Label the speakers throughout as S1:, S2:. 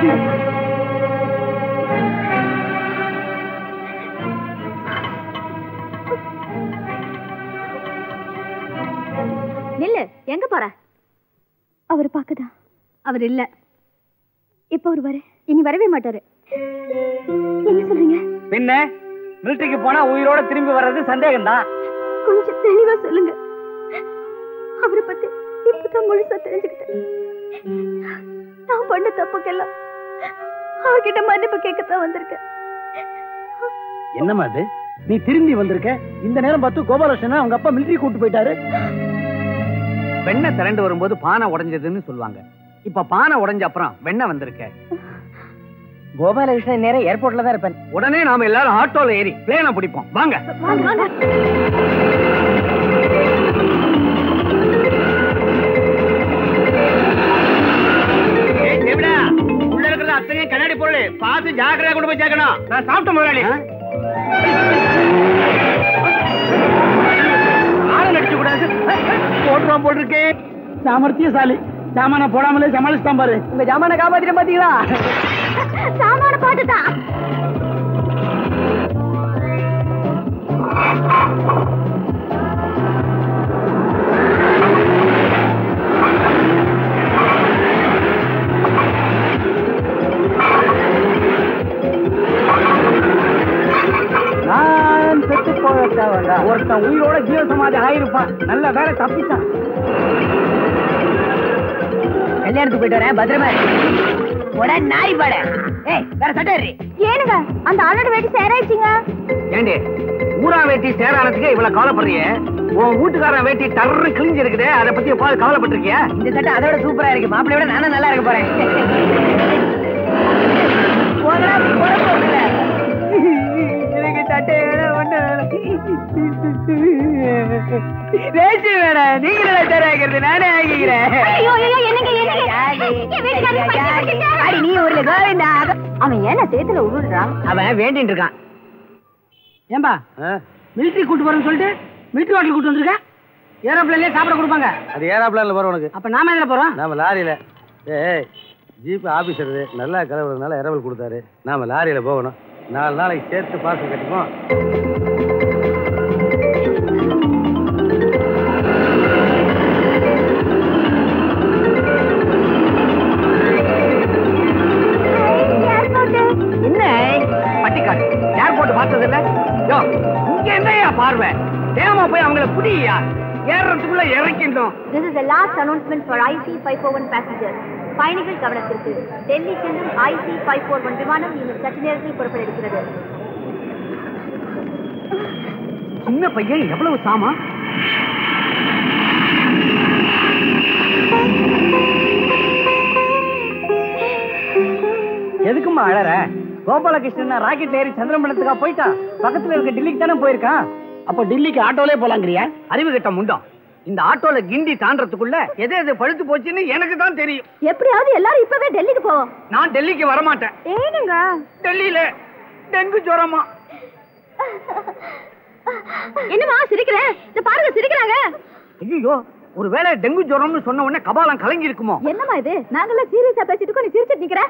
S1: நில்லு எங்க போற
S2: அவர் பார்க்கதான்
S1: அவர் இல்ல
S2: எப்போ வருவாரு
S1: இனி வரவே மாட்டாரு
S2: என்ன சொல்றீங்க
S3: பின்ன மிலிட்டரிக்கு போனா உயிரோட திரும்பி வர்றது சந்தேகம்தான்
S2: கொஞ்சம் தெளிவா சொல்லுங்க அவரை பத்தி இப்பதான் முழுசா தெரிஞ்சுக்கிட்டேன் நான் பண்ண தப்புக்கெல்லாம் அவர்கிட்ட மன்னிப்பு கேட்கத்தான் வந்திருக்கேன்
S3: என்னம்மா அது நீ திரும்பி வந்திருக்க இந்த நேரம் பார்த்து கோபாலகிருஷ்ணன் அவங்க அப்பா மிலிட்டரி கூட்டு போயிட்டாரு வெண்ணெய் திரண்டு வரும்போது பானை உடைஞ்சதுன்னு சொல்லுவாங்க இப்ப பானை உடைஞ்ச அப்புறம் வெண்ணெய் வந்திருக்க கோபாலகிருஷ்ணன் நேரம் ஏர்போர்ட்ல தான் இருப்பேன் உடனே நாம எல்லாரும் ஆட்டோல ஏறி பிளேனை பிடிப்போம் வாங்க
S2: வாங்க வாங்க
S3: ஏய், தேவிடா, உள்ள இருக்கிறது அத்தனையும் கண்ணாடி பொருள் பார்த்து ஜாக்கிரதையா கொண்டு போய் சேர்க்கணும் நான் சாப்பிட்ட முதலாளி ஆளை நடிக்க கூடாது போட்டுருவான் போல் இருக்கு சாமர்த்தியசாலி சாமான போடாமலே சமாளிச்சுட்டான் பாரு உங்க ஜாமான காப்பாத்திட்ட பாத்தீங்களா
S2: சாமான பாட்டுதான்
S3: நான் செத்து போக ஒருத்தன் உயிரோட ஜீவ சமாதி ஆயிருப்பான் நல்ல வேலை தப்பிச்சான் கல்யாணத்துக்கு போயிட்டு வரேன் பத்திரமா உடனே நாய் பாட ஏய் வேற சட்டரி
S2: ஏனுங்க அந்த ஆளோட வேட்டி சேராயிடுச்சுங்க
S3: ஏண்டி ஊரா வேட்டி சேரானதுக்கு இவ்வளவு கவலைப்படுறிய உன் வீட்டுக்காரன் வேட்டி டர்ரு கிழிஞ்சு இருக்குதே அதை பத்தி எப்பாவது கவலைப்பட்டிருக்கியா இந்த சட்டை அதோட சூப்பரா இருக்கு மாப்பிள்ளை விட நானும் நல்லா இருக்க போறேன் போடா, போட போகல. எனக்கு சட்டை வேணும் ஒண்ணு வேஷ்டி வேணாம் நீங்களே சேர ஆகிறது நானே ஆகிக்கிறேன்
S2: ஐயோ, ஐயோ, என்னங்க, என்னங்க? என் வீட்டுக்காரர் பைத்தியம் பிடிச்சிட்டாரு.
S3: அடி நீ ஒரு கோவிந்தா
S2: அவன் ஏன சேத்துல உருள்றான்
S3: அவன் வேண்டிட்டு இருக்கான் ஏம்பா மிலிட்டரி கூட்டு போறேன்னு சொல்லிட்டு மிலிட்டரி ஹோட்டல் கூட்டு வந்திருக்க ஏரோப்ளேன்லயே சாப்பிட கொடுப்பாங்க
S4: அது ஏராப்ளான்ல போறோம் உனக்கு
S3: அப்ப நாம எதுல போறோம்
S4: நாம லாரியில ஏய் ஜீப் ஆபீசர் நல்லா கிளம்புறதுனால இரவல் கொடுத்தாரு நாம லாரியில போகணும் நாலு நாளைக்கு சேர்த்து பாசம் கட்டிப்போம்
S3: என்ன பட்டிக்காடு ஏர்போர்ட் பார்த்தது இல்ல யோ இங்க என்னையா பார்வை தேவமா போய் அவங்கள புடியா ஏறதுக்குள்ள இறக்கிட்டோம்
S1: This is the last announcement for IC 541 passengers. பயணிகள் கவனத்திற்கு டெல்லி செல்லும் IC 541 விமானம் இன்னும் சற்று நேரத்தில் புறப்பட இருக்கிறது
S3: சின்ன பையன் எவ்வளவு சாமா எதுக்குமா அழற கோபாலகிருஷ்ணன் ராக்கெட்ல ஏறி சந்திரமண்டலத்துக்கா போயிட்டான் பக்கத்துல இருக்க டெல்லிக்கு தானே போயிருக்கான் அப்ப டெல்லிக்கு ஆட்டோலே போலாங்கிறியா அறிவு கிட்ட முண்டம் இந்த ஆட்டோல கிண்டி தாண்டறதுக்குள்ள எது எது பழுத்து போச்சுன்னு எனக்கு தான் தெரியும்
S2: எப்படியாவது எல்லாரும் இப்பவே டெல்லிக்கு போவோம்
S3: நான் டெல்லிக்கு வரமாட்டேன்
S2: ஏனுங்க
S3: டெல்லியில டெங்கு ஜுரமா
S2: என்னமா சிரிக்கிற இந்த பாருங்க சிரிக்கிறாங்க
S3: ஐயோ ஒருவேளை டெங்கு ஜுரம்னு சொன்ன உடனே கபாலம் கலங்கி இருக்குமோ
S2: என்னம்மா இது நாங்கெல்லாம் சீரியஸா பேசிட்டு இருக்கோம் நீ சிரிச்சிட்டு நிக்கிற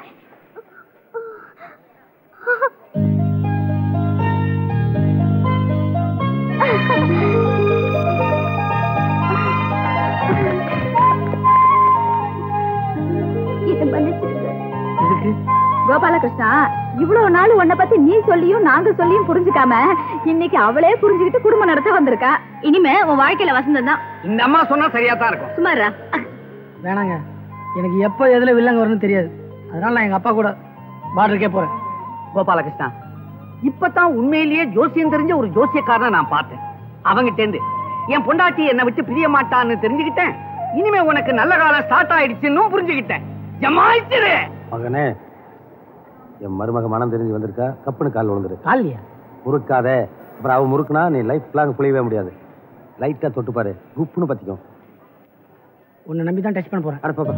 S2: இது மன்னிச்சிடுங்க
S3: இதுக்கு
S2: கோபாலகிருஷ்ணா இவ்வளவு நாள் உன்னை பத்தி நீ சொல்லியும் நாங்க சொல்லியும் புரிஞ்சுக்காம இன்னைக்கு அவளே புரிஞ்சுக்கிட்டு குடும்பம் நடத்த வந்திருக்கா இனிமே உன் வாழ்க்கையில வசந்தம் தான்
S3: இந்த அம்மா சொன்னா சரியா தான் இருக்கும்
S2: சுமாரா
S3: வேணாங்க எனக்கு எப்போ எதுல வில்லங்க வரும்னு தெரியாது அதனால நான் எங்க அப்பா கூட பார்டருக்கே போறேன் கோபாலகிருஷ்ணா இப்பதான் உண்மையிலேயே ஜோசியம் தெரிஞ்ச ஒரு ஜோசியக்காரனை நான் பார்த்தேன் அவங்கிட்ட இருந்து என் பொண்டாட்டி என்னை விட்டு பிரிய மாட்டான்னு தெரிஞ்சுக்கிட்டேன் இனிமே உனக்கு நல்ல காலம் ஸ்டார்ட் ஆயிடுச்சுன்னு புரிஞ்சுக்கிட்டேன் ஜமாயிச்சிரு
S4: மகனே என் மருமக மனம் தெரிஞ்சு வந்திருக்கா கப்புன்னு கால் விழுந்துரு
S3: காலியா
S4: முறுக்காத அப்புறம் அவ முறுக்குனா நீ லைஃப் லாங் புளியவே முடியாது லைட்டா தொட்டு பாரு குப்புன்னு பத்திக்கும்
S3: உன்னை நம்பி தான் டச் பண்ண போறேன்
S4: அடப்பாப்பா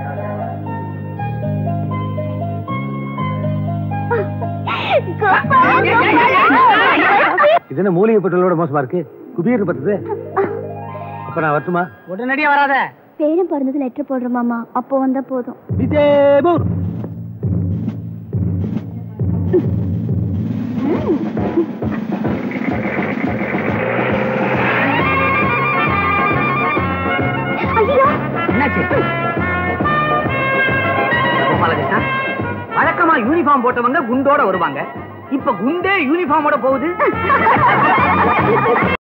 S4: இது என்ன மூலிகை பெட்ரோலோட மோசமா இருக்கு குபீர்னு பத்துது அப்ப நான் வரட்டுமா
S3: உடனடியா வராத
S2: பேரும் பிறந்தது லெட்டர் போடுறோம் மாமா அப்போ வந்தா போதும்
S4: விஜயபூர்
S2: ஐயோ
S3: என்னாச்சு கோபாலகிருஷ்ணா வழக்கமா யூனிஃபார்ம் போட்டவங்க குண்டோட வருவாங்க இப்ப குண்டே யூனிஃபார்மோட போகுது